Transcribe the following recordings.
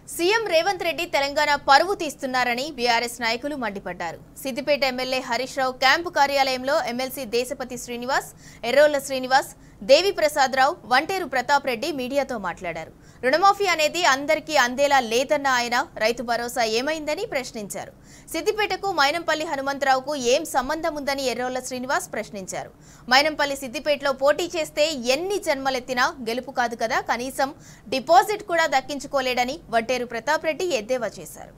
CM Revanth Reddy Telangana పరువు తీస్తున్నారని BRS నాయకులు మండిపడ్డారు సిద్దిపేట ఎమ్మెల్యే హరీష్ రావు క్యాంపు కార్యాలయంలో ఎమ్మెల్సీ దేశపతి శ్రీనివాస్ ఎర్రోళ్ల శ్రీనివాస్ దేవి ప్రసాద్ రావు వంటేరు ప్రతాప్ రెడ్డి మీడియాతో మాట్లాడారు రుణమాఫీ అనేది అందరికీ అందేలా లేదన్న ఆయన రైతు భరోసా ఏమైందని ప్రశ్నించారు సిద్దిపేటకు మైనంపల్లి హనుమంతరావుకు ఏం సంబంధం ఉందని ఎర్రోళ్ల శ్రీనివాస్ ప్రశ్నించారు మైనంపల్లి సిద్దిపేటలో పోటీ చేస్తే ఎన్ని జన్మలెత్తినా గెలుపు కాదు కదా కనీసం డిపాజిట్ కూడా దక్కించుకోలేడని వడ్డేరు ప్రతాప్ రెడ్డి ఎద్దేవా చేశారు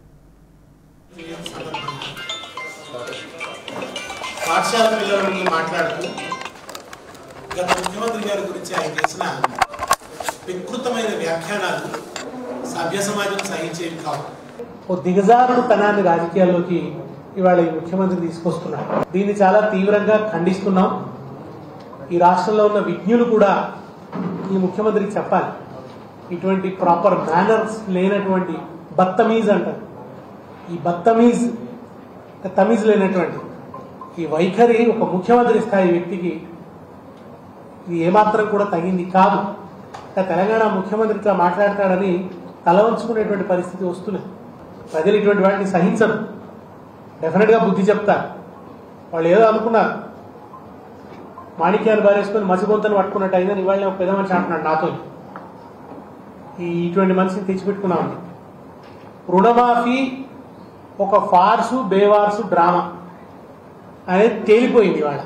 పాఠశాల పిల్లల గురించి మాట్లాడుతూ గత ముఖ్యమంత్రి గారి గురించి ఆయన చేసిన వికృతమైన వ్యాఖ్యానాలు సభ్య సమాజం సహించేవి కావు ఓ దిగజారుడు తనాన్ని రాజకీయాల్లోకి ఇవాళ ఈ ముఖ్యమంత్రి తీసుకొస్తున్నారు దీన్ని చాలా తీవ్రంగా ఖండిస్తున్నాం ఈ రాష్ట్రంలో ఉన్న విజ్ఞులు కూడా ఈ ముఖ్యమంత్రికి చెప్పాలి ఇటువంటి ప్రాపర్ మేనర్స్ లేనటువంటి బత్తమీజ్ అంటారు ఈ బత్తమీజ్ తమీజ్ లేనటువంటి ఈ వైఖరి ఒక ముఖ్యమంత్రి స్థాయి వ్యక్తికి ఇది ఏమాత్రం కూడా తగింది కాదు ఇంకా తెలంగాణ ముఖ్యమంత్రి ఇట్లా మాట్లాడతాడని తల వంచుకునేటువంటి పరిస్థితి వస్తున్నది ప్రజలు ఇటువంటి వాటిని సహించరు డెఫినెట్గా బుద్ధి చెప్తారు వాళ్ళు ఏదో అనుకున్నారు మాణిక్యాలు బారేసుకొని మసిగొంతను పట్టుకున్నట్టు అయిందని ఇవాళ ఒక పెద్ద మనిషి అంటున్నాడు నాతో ఈ ఇటువంటి మనిషిని తెచ్చిపెట్టుకున్నామని రుణమాఫీ ఒక ఫార్సు బేవార్సు డ్రామా అనేది తేలిపోయింది ఇవాళ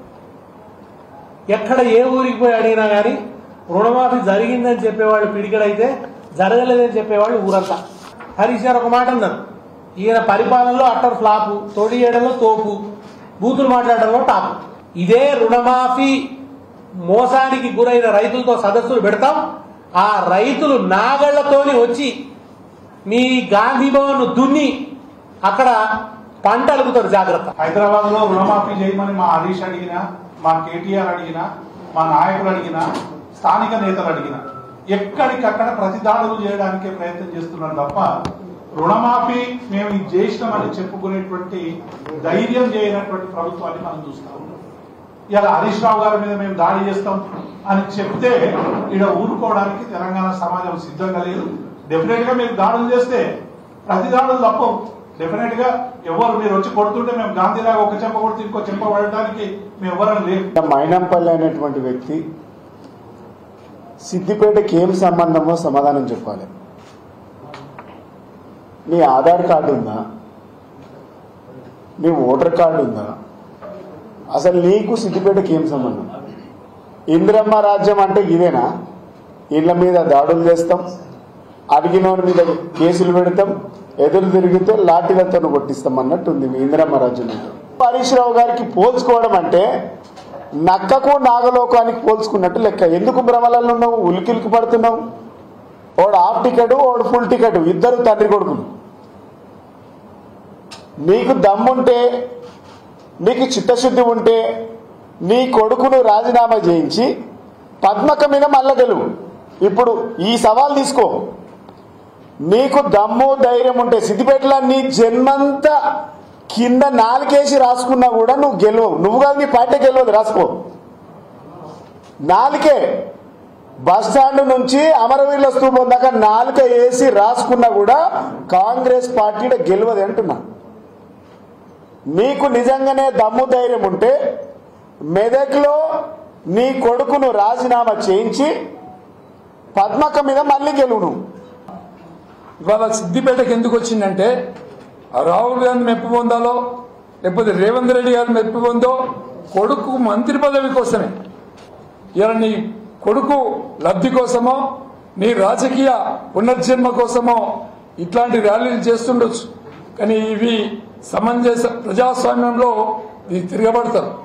ఎక్కడ ఏ ఊరికి పోయి అడిగినా కానీ రుణమాఫీ జరిగిందని చెప్పేవాళ్ళు పిడికడైతే జరగలేదని చెప్పేవాళ్ళు ఊరంతా హరీష్ గారు ఒక మాట అన్నారు ఈయన పరిపాలనలో అట్టర్ ఫ్లాపు తొడి ఏడలో తోపు బూతులు మాట్లాడడంలో టాపు ఇదే రుణమాఫీ మోసానికి గురైన రైతులతో సదస్సులు పెడతాం ఆ రైతులు నాగళ్లతోని వచ్చి మీ గాంధీ భవన్ దున్ని అక్కడ పంట అలుగుతారు జాగ్రత్త హైదరాబాద్ లో రుణమాఫీ చేయమని మా హరీష్ అడిగినా మా కేటీఆర్ అడిగినా మా నాయకులు అడిగినా స్థానిక నేతలు అడిగినా ఎక్కడికక్కడ ప్రతిదాడులు చేయడానికే ప్రయత్నం చేస్తున్నారు తప్ప రుణమాఫీ మేము ఇది చేసినామని చెప్పుకునేటువంటి ధైర్యం చేయనటువంటి ప్రభుత్వాన్ని మనం చూస్తా ఉన్నాం ఇలా హరీష్ రావు గారి మీద మేము దాడి చేస్తాం అని చెప్తే ఇక్కడ ఊరుకోవడానికి తెలంగాణ సమాజం సిద్ధంగా లేదు డెఫినెట్ గా మీరు దాడులు చేస్తే ప్రతి దాడులు తప్పవు డెఫినెట్ గా ఎవరు మీరు వచ్చి కొడుతుంటే మేము గాంధీలాగా ఒక చెంప కొడుతూ ఇంకో చెంప పడడానికి మేము ఎవరం లేవు మైనంపల్లి అనేటువంటి వ్యక్తి సిద్దిపేటకి ఏం సంబంధమో సమాధానం చెప్పాలి నీ ఆధార్ కార్డు ఉందా నీ ఓటర్ కార్డు ఉందా అసలు నీకు సిద్దిపేటకి ఏం సంబంధం ఇందిరమ్మ రాజ్యం అంటే ఇదేనా ఇళ్ల మీద దాడులు చేస్తాం అడిగినోడి మీద కేసులు పెడతాం ఎదురు తిరిగితే లాఠీలతో కొట్టిస్తాం అన్నట్టు ఉంది మీ ఇందిరమ్మ రాజ్యం అంటే. హరీష్ రావు గారికి పోల్చుకోవడం అంటే నక్కకు నాగలోకానికి పోల్చుకున్నట్టు లెక్క ఎందుకు భ్రమలలో ఉన్నావు ఉలికిలికి పడుతున్నావు ఓడు హాఫ్ టికెట్ ఓడు ఫుల్ టికెట్ ఇద్దరు తండ్రి కొడుకులు నీకు దమ్ముంటే నీకు చిత్తశుద్ధి ఉంటే నీ కొడుకును రాజీనామా చేయించి పద్మక మీద మల్ల గెలువు ఇప్పుడు ఈ సవాల్ తీసుకో నీకు దమ్ము ధైర్యం ఉంటే సిద్దిపేటలో నీ జన్మంతా కింద నాలుగేసి రాసుకున్నా కూడా నువ్వు గెలవవు నువ్వు కాదు నీ పార్టీ గెలవదు రాసుకో నాలుకే బస్ స్టాండ్ నుంచి అమరవీరుల స్తూపం దాకా నాలుక వేసి రాసుకున్నా కూడా కాంగ్రెస్ పార్టీ గెలవదు అంటున్నా నీకు నిజంగానే దమ్ము ధైర్యం ఉంటే మెదక్లో నీ కొడుకును రాజీనామా చేయించి పద్మక మీద మళ్ళీ గెలువు నువ్వు ఇవాళ సిద్దిపేటకి ఎందుకు వచ్చిందంటే రాహుల్ గాంధీ మెప్పు పొందాలో లేకపోతే రేవంత్ రెడ్డి గారు మెప్పు పొందో కొడుకు మంత్రి పదవి కోసమే ఇలా నీ కొడుకు లబ్ధి కోసమో నీ రాజకీయ పునర్జన్మ కోసమో ఇట్లాంటి ర్యాలీలు చేస్తుండొచ్చు కానీ ఇవి సమంజస ప్రజాస్వామ్యంలో ఇది తిరగబడతారు